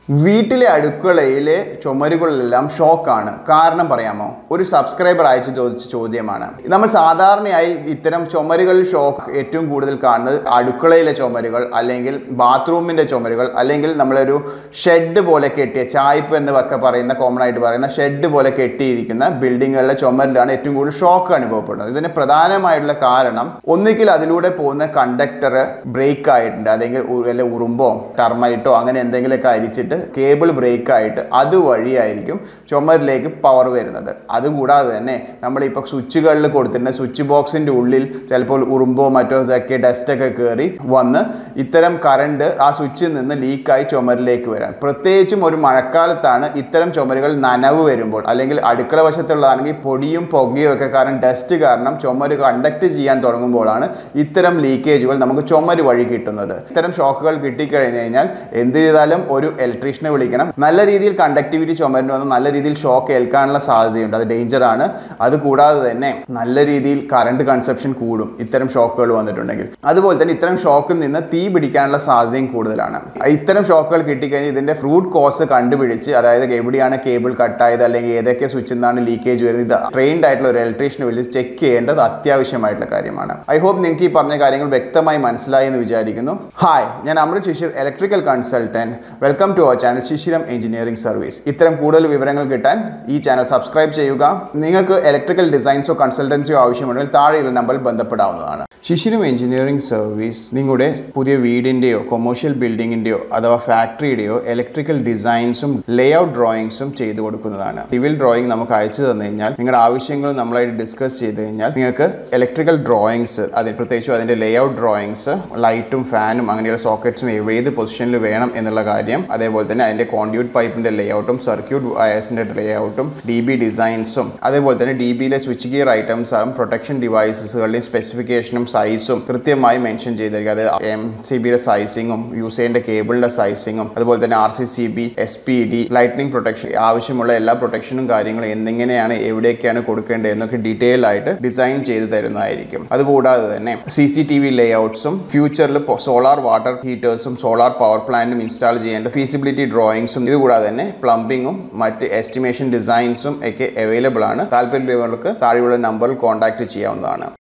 വീട്ടിലെ അടുക്കളയിലെ ചുമരുകളിലെല്ലാം ഷോക്കാണ് കാരണം പറയാമോ ഒരു സബ്സ്ക്രൈബർ അയച്ചു ചോദിച്ച ചോദ്യമാണ് നമ്മൾ സാധാരണയായി ഇത്തരം ചുമരുകളിൽ ഷോക്ക് ഏറ്റവും കൂടുതൽ കാണുന്നത് അടുക്കളയിലെ ചുമരുകൾ അല്ലെങ്കിൽ ബാത്റൂമിൻ്റെ ചുമരുകൾ അല്ലെങ്കിൽ നമ്മളൊരു ഷെഡ് പോലെ കെട്ടിയ ചായ്പ് എന്ന് ഒക്കെ പറയുന്ന കോമൺ ആയിട്ട് പറയുന്ന ഷെഡ് പോലെ കെട്ടിയിരിക്കുന്ന ബിൽഡിങ്ങുകളിലെ ചുമരിലാണ് ഏറ്റവും കൂടുതൽ ഷോക്ക് അനുഭവപ്പെടുന്നത് ഇതിന് പ്രധാനമായിട്ടുള്ള കാരണം ഒന്നുകിൽ അതിലൂടെ പോകുന്ന കണ്ടക്ടർ ബ്രേക്ക് ആയിട്ടുണ്ട് അല്ലെങ്കിൽ ഉ- വല്ല ഉറുമ്പോ ടർമൈറ്റോ അങ്ങനെ എന്തെങ്കിലുമൊക്കെ അരിച്ചിട്ട് കേബിൾ ബ്രേക്ക് ആയിട്ട് അതുവഴിയായിരിക്കും ചുമരിലേക്ക് പവർ വരുന്നത് അതുകൂടാതെ തന്നെ നമ്മളിപ്പോൾ സ്വിച്ചുകളിൽ കൊടുത്തിട്ടുണ്ട് സ്വിച്ച് ബോക്സിൻ്റെ ഉള്ളിൽ ചിലപ്പോൾ ഉറുമ്പോ മറ്റോ ഇതൊക്കെ ഡസ്റ്റൊക്കെ കയറി വന്ന് ഇത്തരം കറണ്ട് ആ സ്വിച്ചിൽ നിന്ന് ലീക്കായി ചുമരിലേക്ക് വരാം പ്രത്യേകിച്ചും ഒരു മഴക്കാലത്താണ് ഇത്തരം ചുമരുകൾ നനവ് വരുമ്പോൾ അല്ലെങ്കിൽ അടുക്കള വശത്തുള്ളതാണെങ്കിൽ പൊടിയും പുകയും ഒക്കെ കാരണം ഡസ്റ്റ് കാരണം ചുമര് കണ്ടക്ട് ചെയ്യാൻ തുടങ്ങുമ്പോഴാണ് ഇത്തരം ലീക്കേജുകൾ നമുക്ക് ചുമര് വഴി കിട്ടുന്നത് ഇത്തരം ഷോക്കുകൾ കിട്ടിക്കഴിഞ്ഞ് കഴിഞ്ഞാൽ എന്ത് ചെയ്താലും ഒരു ഇലക്ട്രീഷ്യനെ വിളിക്കണം നല്ല രീതിയിൽ കണ്ടക്ടിവിറ്റി ചുമരിന് വന്ന് നല്ല രീതിയിൽ ഷോക്ക് ഏൽക്കാനുള്ള സാധ്യതയുണ്ട് അത് ഡേഞ്ചർ ആണ് അത് കൂടാതെ തന്നെ നല്ല രീതിയിൽ കറണ്ട് കൺസപ്ഷൻ കൂടും ഇത്തരം ഷോക്കുകൾ വന്നിട്ടുണ്ടെങ്കിൽ അതുപോലെ തന്നെ ഇത്തരം ഷോക്കിൽ നിന്ന് തീ പിടിക്കാനുള്ള സാധ്യതയും കൂടുതലാണ് ഇത്തരം ഷോക്കുകൾ കിട്ടിക്കഴിഞ്ഞാൽ ഇതിന്റെ ഫ്രൂട്ട് കോസ് കണ്ടുപിടിച്ച് അതായത് എവിടെയാണ് കേബിൾ കട്ടായത് അല്ലെങ്കിൽ ഏതൊക്കെ സ്വിച്ചിൽ നിന്നാണ് ലീക്കേജ് വരുന്നത് ഇത് ട്രെയിൻഡ് ആയിട്ടുള്ള ഒരു ഇലക്ട്രീഷ്യനെ വിളിച്ച് ചെക്ക് ചെയ്യേണ്ടത് അത്യാവശ്യമായിട്ടുള്ള കാര്യമാണ് ഐ ഹോപ്പ് നിങ്ങൾക്ക് ഈ പറഞ്ഞ കാര്യങ്ങൾ വ്യക്തമായി മനസ്സിലായി എന്ന് വിചാരിക്കുന്നു ഹായ് ഞാൻ Amrit Shishir electrical consultant welcome to our channel Shishiram engineering service ഇത്തരം കൂടുതൽ വിവരങ്ങൾ കിട്ടാൻ ഈ ചാനൽ സബ്സ്ക്രൈബ് ചെയ്യുക നിങ്ങൾക്ക് ഇലക്ട്രിക്കൽ ഡിസൈൻസോ കൺസൾട്ടൻസിയോ ആവശ്യമുണ്ടെങ്കിൽ താഴെയുള്ള നമ്പറിൽ ബന്ധപ്പെടാവുന്നതാണ് ശിശിരം എഞ്ചിനീയറിംഗ് സർവീസ് നിങ്ങളുടെ പുതിയ വീടിൻ്റെയോ കൊമേഴ്ഷ്യൽ ബിൽഡിങ്ങിൻ്റെയോ അഥവാ ഫാക്ടറിയുടെയോ ഇലക്ട്രിക്കൽ ഡിസൈൻസും ലേ ഔട്ട് ഡ്രോയിങ്സും ചെയ്തു കൊടുക്കുന്നതാണ് സിവിൽ ഡ്രോയിങ് നമുക്ക് അയച്ചു തന്നു കഴിഞ്ഞാൽ നിങ്ങളുടെ ആവശ്യങ്ങൾ നമ്മളായിട്ട് ഡിസ്കസ് ചെയ്ത് കഴിഞ്ഞാൽ നിങ്ങൾക്ക് ഇലക്ട്രിക്കൽ ഡ്രോയിങ്സ് അതിന് പ്രത്യേകിച്ചും അതിൻ്റെ ലേ ഔട്ട് ഡ്രോയിങ്സ് ലൈറ്റും ഫാനും അങ്ങനെയുള്ള സോക്കറ്റ്സും ഏത് പൊസിഷനിൽ വേണം എന്നുള്ള കാര്യം അതേപോലെ തന്നെ അതിൻ്റെ കോൺഡ്യൂട്ട് പൈപ്പിൻ്റെ ലേ ഔട്ടും സർക്യൂട്ട് വയർസിൻ്റെ ലേ ഔട്ടും ഡി ബി ഡിസൈൻസും അതേപോലെ തന്നെ ഡി ബിയിലെ സ്വിച്ച് ഗിയർ ഐറ്റംസ് ആകും പ്രൊട്ടക്ഷൻ ഡിവൈസസുകളുടെയും സ്പെസിഫിക്കേഷനും സൈസും കൃത്യമായി മെൻഷൻ ചെയ്തിരിക്കുക അതായത് എം സി ബിയുടെ സൈസിങ്ങും യൂസ് ചെയ്യേണ്ട കേബിളിൻ്റെ സൈസിങ്ങും അതുപോലെ തന്നെ R C C B S P D lightning protection ആവശ്യമുള്ള എല്ലാ പ്രൊട്ടക്ഷനും കാര്യങ്ങളും എന്നെങ്ങനെയാണ് എവിടെയൊക്കെയാണ് കൊടുക്കേണ്ടത് എന്നൊക്കെ ഡീറ്റെയിൽ ആയിട്ട് ഡിസൈൻ ചെയ്ത് തരുന്നതായിരിക്കും അതുകൂടാതെ തന്നെ സി സി ടി വി ലേഔട്ട്സും ഫ്യൂച്ചറിൽ സോളാർ വാട്ടർ ഹീറ്റേഴ്സും സോളാർ പവർ പ്ലാന്റും ഇൻസ്റ്റാൾ ചെയ്യേണ്ട ഫീസിബിലിറ്റി ഡ്രോയിങ്സും ഇതുകൂടാതെ തന്നെ പ്ലംബിങ്ങും മറ്റ് എസ്റ്റിമേഷൻ ഡിസൈൻസും ഒക്കെ അവൈലബിൾ ആണ് താല്പര്യമുള്ളവർക്ക് താഴെയുള്ള നമ്പറിൽ കോൺടാക്ട് ചെയ്യാവുന്നതാണ്